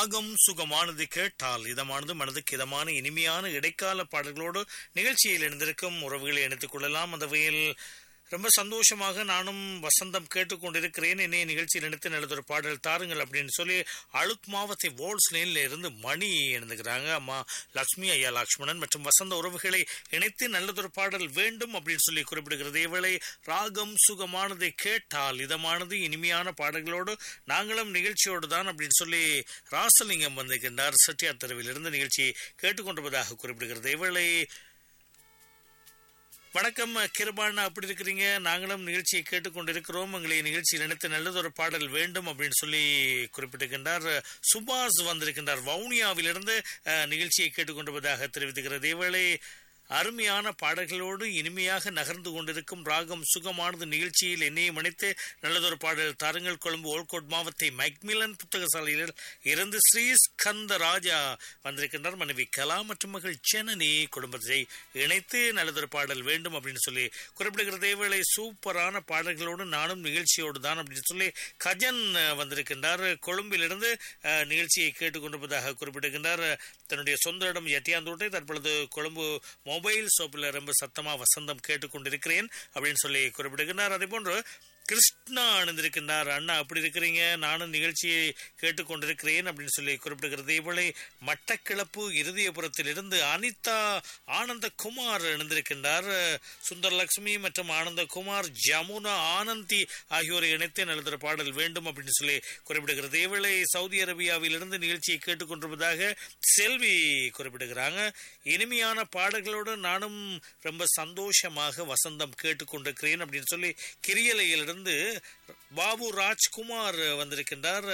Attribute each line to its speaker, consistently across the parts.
Speaker 1: ராகம் சுகமானது கேட்டால் இதமானது மனதுக்கு இதமான இனிமையான இடைக்கால பாடல்களோடு நிகழ்ச்சியில் இணைந்திருக்கும் உறவுகளை இணைத்துக் கொள்ளலாம் அந்த வகையில் ரொம்ப சந்தோஷமாக நானும் வசந்தம் கேட்டுக்கொண்டிருக்கிறேன் என்னை நிகழ்ச்சியில் இணைத்து நல்லதொரு பாடல் தாருங்கள் அப்படின்னு சொல்லி அழுக் மாவத்தை வோல்ஸ் லைன்ல இருந்து மணி எழுந்துக்கிறாங்க அம்மா லக்ஷ்மி ஐயா லக்ஷ்மணன் மற்றும் வசந்த உறவுகளை இணைத்து நல்லதொரு பாடல் வேண்டும் அப்படின்னு சொல்லி குறிப்பிடுகிறது இவளை ராகம் சுகமானதை கேட்டால் இதமானது இனிமையான பாடல்களோடு நாங்களும் நிகழ்ச்சியோடு தான் அப்படின்னு சொல்லி ராசலிங்கம் வந்திருக்கின்றார் செட்டியார் தெருவிலிருந்து நிகழ்ச்சியை கேட்டுக்கொண்டிருப்பதாக குறிப்பிடுகிறது இவளை வணக்கம் கிருபாண்ணா அப்படி இருக்கிறீங்க நாங்களும் நிகழ்ச்சியை கேட்டுக்கொண்டிருக்கிறோம் உங்களை நிகழ்ச்சியில் நினைத்து நல்லதொரு பாடல் வேண்டும் அப்படின்னு சொல்லி குறிப்பிட்டிருக்கின்றார் சுபாஷ் வந்திருக்கின்றார் வவுனியாவிலிருந்து அஹ், நிகழ்ச்சியை கேட்டுக்கொண்டிருப்பதாக தெரிவித்துகிறது இவளை அருமையான பாடல்களோடு இனிமையாக நகர்ந்து கொண்டிருக்கும் ராகம் சுகமானது நிகழ்ச்சியில் என்னையும் இணைத்து நல்லதொரு பாடல் தாருங்கள் கொழும்பு ஓல்கோட் மாவத்தை மைக்மிலன் புத்தகசாலையில் இருந்து ஸ்ரீ ஸ்கந்த ராஜா வந்திருக்கின்றார் மனைவி கலா மற்றும் மகள் ஜனனி குடும்பத்தை இணைத்து நல்லதொரு பாடல் வேண்டும் அப்படின்னு சொல்லி குறிப்பிடுகிறது வேளை சூப்பரான பாடல்களோடு நானும் நிகழ்ச்சியோடு தான் அப்படின்னு சொல்லி கஜன் அஹ், வந்திருக்கின்றார் கொழும்பிலிருந்து அஹ், நிகழ்ச்சியை கேட்டுக்கொண்டிருப்பதாக குறிப்பிட்டிருக்கின்றார் தன்னுடைய சொந்த இடம் எட்டியாந்தோட்டை தற்பொழுது கொழும்பு மொபைல் ஷாப்பில் ரொம்ப சத்தமா வசந்தம் கேட்டுக்கொண்டிருக்கிறேன் அப்படின்னு சொல்லி குறிப்பிடுகின்றார் அதே போன்று கிருஷ்ணா அணிந்திருக்கின்றார் அண்ணா அப்படி இருக்கிறீங்க நானும் நிகழ்ச்சியை கேட்டுக்கொண்டிருக்கிறேன் அப்படின்னு சொல்லி குறிப்பிடுகிறது இவளை மட்டக்கிளப்பு இருதயபுரத்தில் இருந்து அனிதா ஆனந்தகுமார் இணைந்திருக்கின்றார் சுந்தரலட்சுமி மற்றும் ஆனந்தகுமார் ஜமுனா ஆனந்தி ஆகியோரை இணைத்து நல்லதொரு பாடல் வேண்டும் அப்படின்னு சொல்லி குறிப்பிடுகிறது இவளை சவுதி அரேபியாவிலிருந்து நிகழ்ச்சியை கேட்டுக்கொண்டிருப்பதாக செல்வி குறிப்பிடுகிறாங்க இனிமையான பாடல்களோடு நானும் ரொம்ப சந்தோஷமாக வசந்தம் கேட்டுக்கொண்டிருக்கிறேன் அப்படின்னு சொல்லி கிரியலையிலிருந்து பாபு ராஜ்குமார் வந்திருக்கின்றார்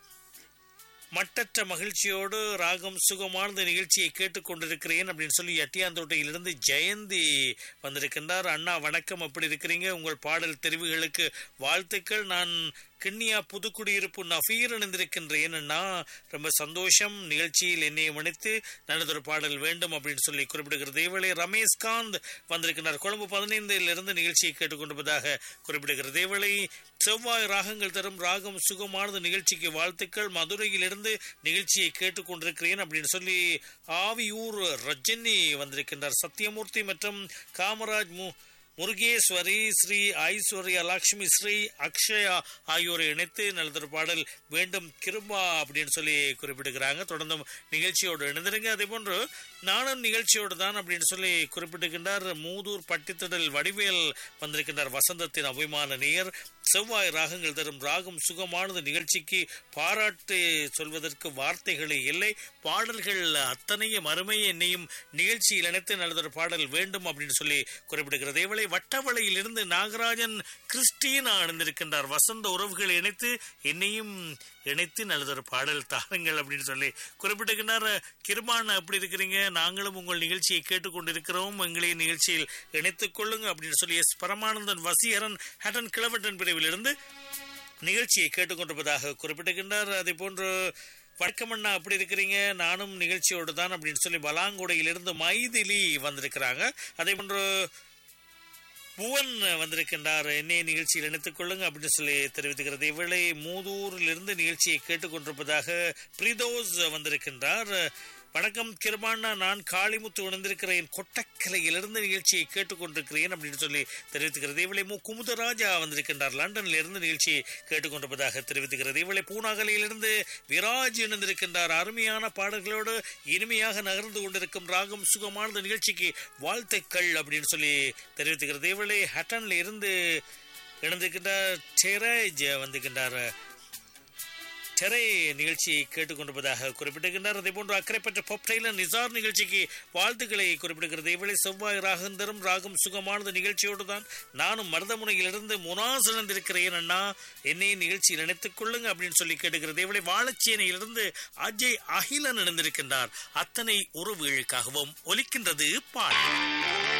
Speaker 1: மட்டற்ற மகிழ்ச்சியோடு ராகம் சுகமானது நிகழ்ச்சியை கேட்டுக்கொண்டிருக்கிறேன் அப்படின்னு சொல்லி எட்டியாந்தோட்டையிலிருந்து ஜெயந்தி வந்திருக்கின்றார் அண்ணா வணக்கம் அப்படி இருக்கிறீங்க உங்கள் பாடல் தெரிவுகளுக்கு வாழ்த்துக்கள் நான் கிண்ணியா புதுக்குடியிருப்பு நஃபீர் இணைந்திருக்கின்றேன் அண்ணா ரொம்ப சந்தோஷம் நிகழ்ச்சியில் என்னை மன்னித்து நல்லதொரு பாடல் வேண்டும் அப்படின்னு சொல்லி குறிப்பிடுகிறது இவளை ரமேஷ்காந்த் வந்திருக்கிறார் கொழும்பு பதினைந்தில் இருந்து நிகழ்ச்சியை கேட்டுக்கொண்டிருப்பதாக குறிப்பிடுகிறது இவளை செவ்வாய் ராகங்கள் தரும் ராகம் சுகமானது நிகழ்ச்சிக்கு வாழ்த்துக்கள் மதுரையிலிருந்து நிகழ்ச்சியை கேட்டுக்கொண்டிருக்கிறேன் அப்படின்னு சொல்லி ஆவியூர் ரஜினி வந்திருக்கின்றார் சத்யமூர்த்தி மற்றும் காமராஜ் மு முருகேஸ்வரி ஸ்ரீ ஐஸ்வர்யா லக்ஷ்மி ஸ்ரீ அக்ஷயா ஆகியோரை இணைத்து நல்லதொரு பாடல் வேண்டும் கிருபா அப்படின்னு சொல்லி குறிப்பிடுகிறாங்க தொடர்ந்து நிகழ்ச்சியோடு இணைந்திருங்க அதே போன்று நானும் நிகழ்ச்சியோடு தான் அப்படின்னு சொல்லி குறிப்பிட்டுகின்றார் மூதூர் பட்டித்திடல் வடிவேல் வந்திருக்கின்றார் வசந்தத்தின் அபிமான நேயர் செவ்வாய் ராகங்கள் தரும் ராகம் சுகமானது நிகழ்ச்சிக்கு பாராட்டு சொல்வதற்கு வார்த்தைகளே இல்லை பாடல்கள் அத்தனையும் அருமை என்னையும் நிகழ்ச்சியில் இணைத்து நல்லதொரு பாடல் வேண்டும் அப்படின்னு சொல்லி குறிப்பிடுகிறது இவளை வட்டவளையில் இருந்து நாகராஜன் கிறிஸ்டீனா அணிந்திருக்கின்றார் வசந்த உறவுகளை இணைத்து என்னையும் இணைத்து நல்லதொரு பாடல் தாருங்கள் அப்படின்னு சொல்லி குறிப்பிட்டிருக்கின்றார் கிருபான் அப்படி இருக்கிறீங்க நாங்களும் உங்கள் நிகழ்ச்சியை கேட்டுக்கொண்டிருக்கிறோம் எங்களையும் நிகழ்ச்சியில் இணைத்துக் கொள்ளுங்க அப்படின்னு சொல்லி எஸ் பரமானந்தன் வசீகரன் ஹட்டன் கிளவட்டன் பிரிவிலிருந்து நிகழ்ச்சியை கேட்டுக்கொண்டிருப்பதாக குறிப்பிட்டிருக்கின்றார் அதே போன்று வணக்கமண்ணா அப்படி இருக்கிறீங்க நானும் நிகழ்ச்சியோடு தான் அப்படின்னு சொல்லி பலாங்குடையிலிருந்து மைதிலி வந்திருக்கிறாங்க அதே போன்று புவன் வந்திருக்கின்றார் என்னை நிகழ்ச்சியில் இணைத்துக் கொள்ளுங்க அப்படின்னு சொல்லி தெரிவித்துக்கிறது இவளை மூதூரிலிருந்து நிகழ்ச்சியை கேட்டுக்கொண்டிருப்பதாக பிரிதோஸ் வந்திருக்கின்றார் வணக்கம் கிருபாண்ணா நான் காளிமுத்து உணர்ந்திருக்கிறேன் கொட்டக்கலையிலிருந்து நிகழ்ச்சியை கேட்டுக்கொண்டிருக்கிறேன் அப்படின்னு சொல்லி தெரிவித்துக்கிறது இவளை மு குமுதராஜா வந்திருக்கின்றார் லண்டனில் இருந்து நிகழ்ச்சியை கேட்டுக்கொண்டிருப்பதாக தெரிவித்துக்கிறது இவளை பூனாகலையிலிருந்து விராஜ் இணைந்திருக்கின்றார் அருமையான பாடல்களோடு இனிமையாக நகர்ந்து கொண்டிருக்கும் ராகம் சுகமானது நிகழ்ச்சிக்கு வாழ்த்துக்கள் அப்படின்னு சொல்லி தெரிவித்துக்கிறது இவளை ஹட்டன்ல இருந்து இணைந்திருக்கின்றார் டெரேஜ் வந்திருக்கின்றார் டெரை நிகழ்ச்சியை கேட்டுக்கொண்டிருப்பதாக குறிப்பிட்டிருக்கின்றார் அதே போன்று அக்கறைப்பட்ட பொப் டெய்லர் நிசார் நிகழ்ச்சிக்கு வாழ்த்துக்களை குறிப்பிடுகிறது இவளை செவ்வாய் ராகந்தரும் ராகம் சுகமானது நிகழ்ச்சியோடு தான் நானும் மருதமுனையிலிருந்து முனாஸ் இணைந்திருக்கிறேன் அண்ணா என்னை நிகழ்ச்சியில் இணைத்துக் கொள்ளுங்க அப்படின்னு சொல்லி கேட்டுக்கிறது இவளை வாழச்சேனையிலிருந்து அஜய் அகிலன் இணைந்திருக்கின்றார் அத்தனை உறவுகளுக்காகவும் ஒலிக்கின்றது பாடல்